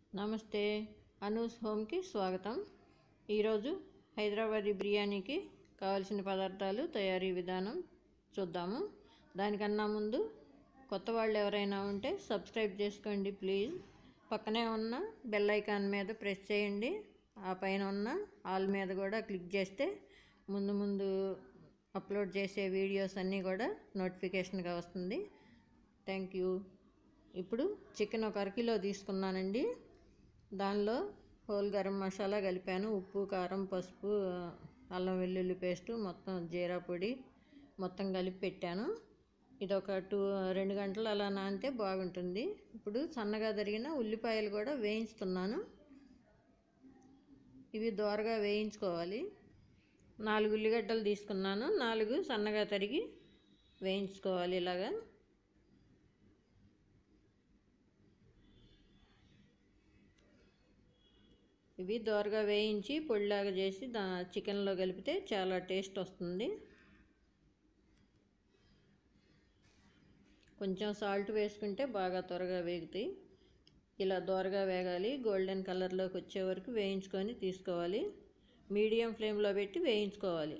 నమస్తే అనూస్ హోమ్కి స్వాగతం ఈరోజు హైదరాబాదీ బిర్యానీకి కావాల్సిన పదార్థాలు తయారీ విధానం చూద్దాము దానికన్నా ముందు కొత్త వాళ్ళు ఎవరైనా ఉంటే సబ్స్క్రైబ్ చేసుకోండి ప్లీజ్ పక్కనే ఉన్న బెల్ ఐకాన్ మీద ప్రెస్ చేయండి ఆ పైన ఉన్న ఆల్ మీద కూడా క్లిక్ చేస్తే ముందు ముందు అప్లోడ్ చేసే వీడియోస్ అన్నీ కూడా నోటిఫికేషన్గా వస్తుంది థ్యాంక్ యూ ఇప్పుడు చికెన్ ఒక అరకిలో తీసుకున్నానండి దానిలో హోల్ గరం మసాలా కలిపాను ఉప్పు కారం పసుపు అల్లం వెల్లుల్లి పేస్టు మొత్తం జీరా పొడి మొత్తం కలిపి పెట్టాను ఇది ఒక టూ రెండు గంటలు అలా నానితే బాగుంటుంది ఇప్పుడు సన్నగా తరిగిన ఉల్లిపాయలు కూడా వేయించుతున్నాను ఇవి దోరగా వేయించుకోవాలి నాలుగు ఉల్లిగడ్డలు తీసుకున్నాను నాలుగు సన్నగా తరిగి వేయించుకోవాలి ఇలాగా ఇవి దోరగా వేయించి పొడిలాగా చేసి దా చికెన్లో కలిపితే చాలా టేస్ట్ వస్తుంది కొంచెం సాల్ట్ వేసుకుంటే బాగా త్వరగా వేగుతాయి ఇలా దోరగా వేగాలి గోల్డెన్ కలర్లోకి వచ్చే వరకు వేయించుకొని తీసుకోవాలి మీడియం ఫ్లేమ్లో పెట్టి వేయించుకోవాలి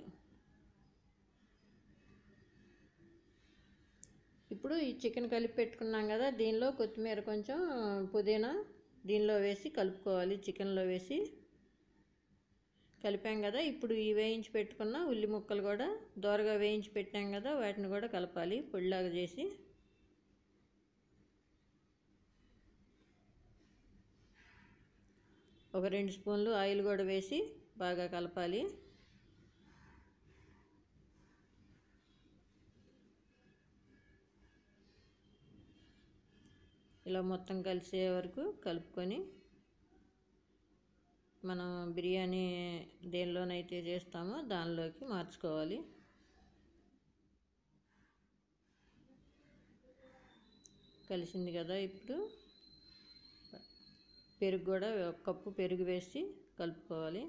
ఇప్పుడు ఈ చికెన్ కలిపి పెట్టుకున్నాం కదా దీనిలో కొత్తిమీర కొంచెం పుదీనా దీనిలో వేసి కలుపుకోవాలి చికెన్లో వేసి కలిపాం కదా ఇప్పుడు ఈ వేయించి పెట్టుకున్న ఉల్లి ముక్కలు కూడా దోరగా వేయించి పెట్టాం కదా వాటిని కూడా కలపాలి పొడిలాగా చేసి ఒక రెండు స్పూన్లు ఆయిల్ కూడా వేసి బాగా కలపాలి ఇలా మొత్తం కలిసే వరకు కలుపుకొని మనం బిర్యానీ దేనిలోనైతే చేస్తామో దానిలోకి మార్చుకోవాలి కలిసింది కదా ఇప్పుడు పెరుగు కూడా ఒక కప్పు పెరుగు వేసి కలుపుకోవాలి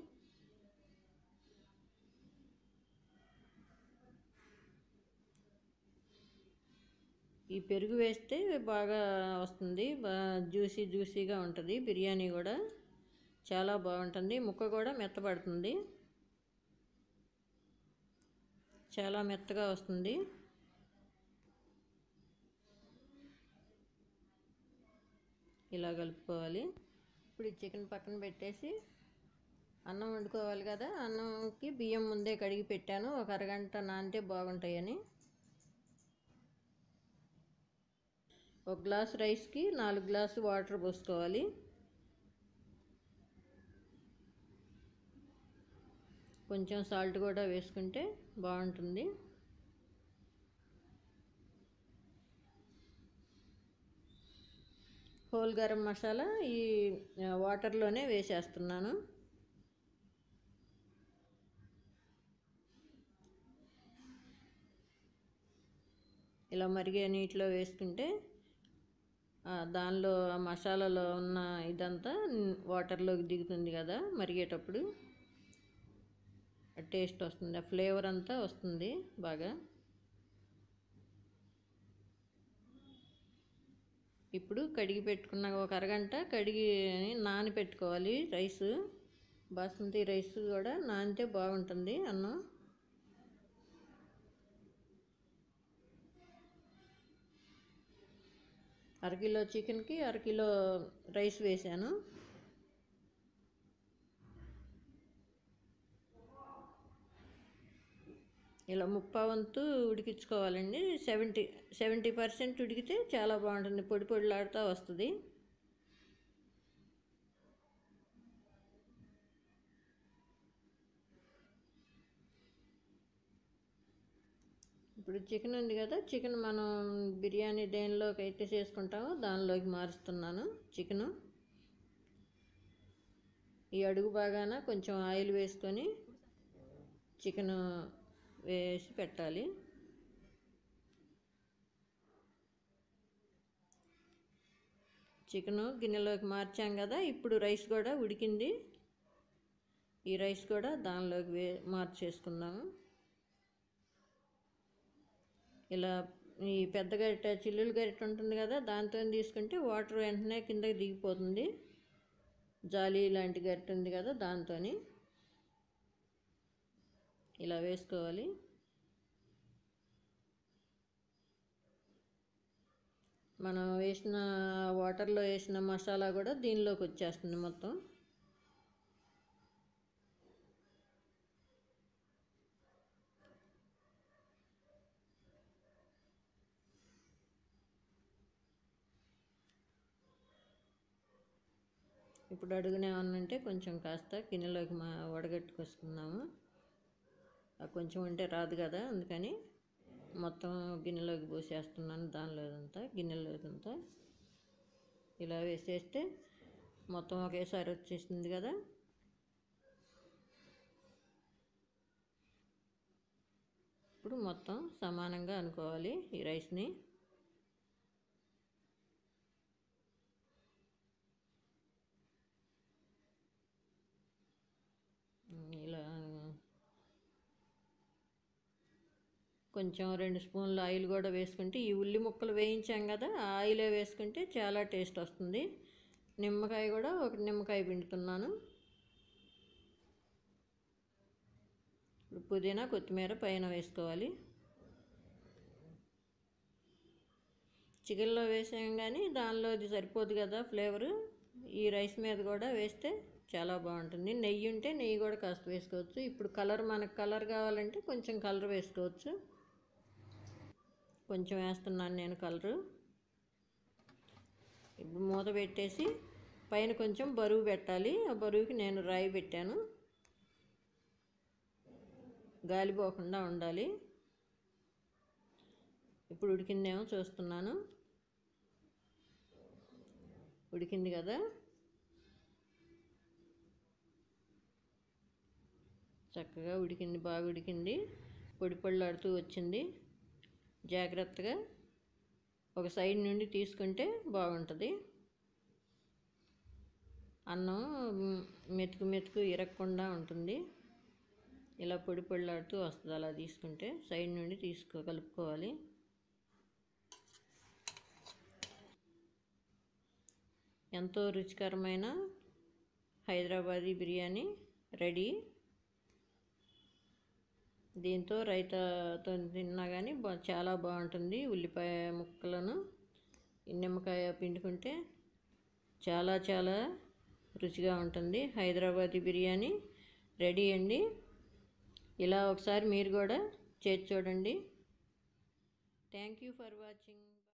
ఈ పెరుగు వేస్తే బాగా వస్తుంది బాగా జ్యూసీ జ్యూసీగా ఉంటుంది బిర్యానీ కూడా చాలా బాగుంటుంది ముక్క కూడా మెత్తపడుతుంది చాలా మెత్తగా వస్తుంది ఇలా కలుపుకోవాలి ఇప్పుడు ఈ చికెన్ పక్కన పెట్టేసి అన్నం వండుకోవాలి కదా అన్నంకి బియ్యం ముందే కడిగి పెట్టాను ఒక అరగంట నానితే బాగుంటాయని ఒక గ్లాస్ రైస్కి నాలుగు గ్లాసు వాటర్ పోసుకోవాలి కొంచెం సాల్ట్ కూడా వేసుకుంటే బాగుంటుంది హోల్ గరం మసాలా ఈ వాటర్లోనే వేసేస్తున్నాను ఇలా మరిగే నీటిలో వేసుకుంటే దానిలో మసాలాలో ఉన్న ఇదంతా వాటర్లోకి దిగుతుంది కదా మరిగేటప్పుడు టేస్ట్ వస్తుంది ఆ ఫ్లేవర్ అంతా వస్తుంది బాగా ఇప్పుడు కడిగి పెట్టుకున్న ఒక అరగంట కడిగి నాని పెట్టుకోవాలి రైస్ బాస్మతి రైస్ కూడా నానితే బాగుంటుంది అన్నం అరకిలో చికెన్కి అరకిలో రైస్ వేసాను ఇలా ముప్పావంతు ఉడికించుకోవాలండి సెవెంటీ సెవెంటీ పర్సెంట్ ఉడికితే చాలా బాగుంటుంది పొడి పొడిలాడుతూ వస్తుంది ఇప్పుడు చికెన్ ఉంది కదా చికెన్ మనం బిర్యానీ దేనిలోకి అయితే చేసుకుంటామో దానిలోకి మారుస్తున్నాను చికెను ఈ అడుగు బాగాన కొంచెం ఆయిల్ వేసుకొని చికెన్ వేసి పెట్టాలి చికెను గిన్నెలోకి మార్చాం కదా ఇప్పుడు రైస్ కూడా ఉడికింది ఈ రైస్ కూడా దానిలోకి వే మార్చేసుకుందాము ఇలా ఈ పెద్ద గరిటె చిల్లులు గరిటె ఉంటుంది కదా దాంతో తీసుకుంటే వాటర్ వెంటనే కిందకి దిగిపోతుంది జాలి లాంటి గట్టి ఉంది కదా దాంతో ఇలా వేసుకోవాలి మనం వేసిన వాటర్లో వేసిన మసాలా కూడా దీనిలోకి వచ్చేస్తుంది మొత్తం ఇప్పుడు అడుగునే ఉంటే కొంచెం కాస్త గిన్నెలోకి మా వడగట్టుకొసుకుందాము అది కొంచెం ఉంటే రాదు కదా అందుకని మొత్తం గిన్నెలోకి పోసేస్తున్నాను దానిలో ఇదంతా గిన్నెలో ఇదంతా ఇలా వేసేస్తే మొత్తం ఒకేసారి వచ్చేసింది కదా ఇప్పుడు మొత్తం సమానంగా అనుకోవాలి ఈ రైస్ని ఇలా కొంచెం రెండు స్పూన్ల ఆయిల్ కూడా వేసుకుంటే ఈ ఉల్లి ముక్కలు వేయించాం కదా ఆ ఆయిలే వేసుకుంటే చాలా టేస్ట్ వస్తుంది నిమ్మకాయ కూడా ఒక నిమ్మకాయ పిండుతున్నాను ఇప్పుడు పుదీనా కొత్తిమీర పైన వేసుకోవాలి చికెన్లో వేసాం కానీ దానిలో అది సరిపోదు కదా ఫ్లేవరు ఈ రైస్ మీద కూడా వేస్తే చాలా బాగుంటుంది నెయ్యి ఉంటే నెయ్యి కూడా కాస్త వేసుకోవచ్చు ఇప్పుడు కలర్ మనకు కలర్ కావాలంటే కొంచెం కలర్ వేసుకోవచ్చు కొంచెం వేస్తున్నాను నేను కలరు ఇప్పుడు మూత పెట్టేసి పైన కొంచెం బరువు పెట్టాలి ఆ బరువుకి నేను రాయి పెట్టాను గాలి పోకుండా ఉండాలి ఇప్పుడు ఉడికిందేమో చూస్తున్నాను ఉడికింది కదా చక్కగా ఉడికింది బాగా ఉడికింది పొడి పొళ్ళాడుతూ వచ్చింది జాగ్రత్తగా ఒక సైడ్ నుండి తీసుకుంటే బాగుంటుంది అన్నం మెతుకు మెతుకు ఇరగకుండా ఉంటుంది ఇలా పొడి పొళ్ళాడుతూ వస్తుంది అలా తీసుకుంటే సైడ్ నుండి తీసుకో కలుపుకోవాలి ఎంతో రుచికరమైన హైదరాబాదీ బిర్యానీ రెడీ దీంతో రైతాతో తిన్నా కానీ బా చాలా బాగుంటుంది ఉల్లిపాయ ముక్కలను నిమ్మకాయ పిండుకుంటే చాలా చాలా రుచిగా ఉంటుంది హైదరాబాదీ బిర్యానీ రెడీ అండి ఇలా ఒకసారి మీరు కూడా చేసి చూడండి థ్యాంక్ యూ ఫర్ వాచింగ్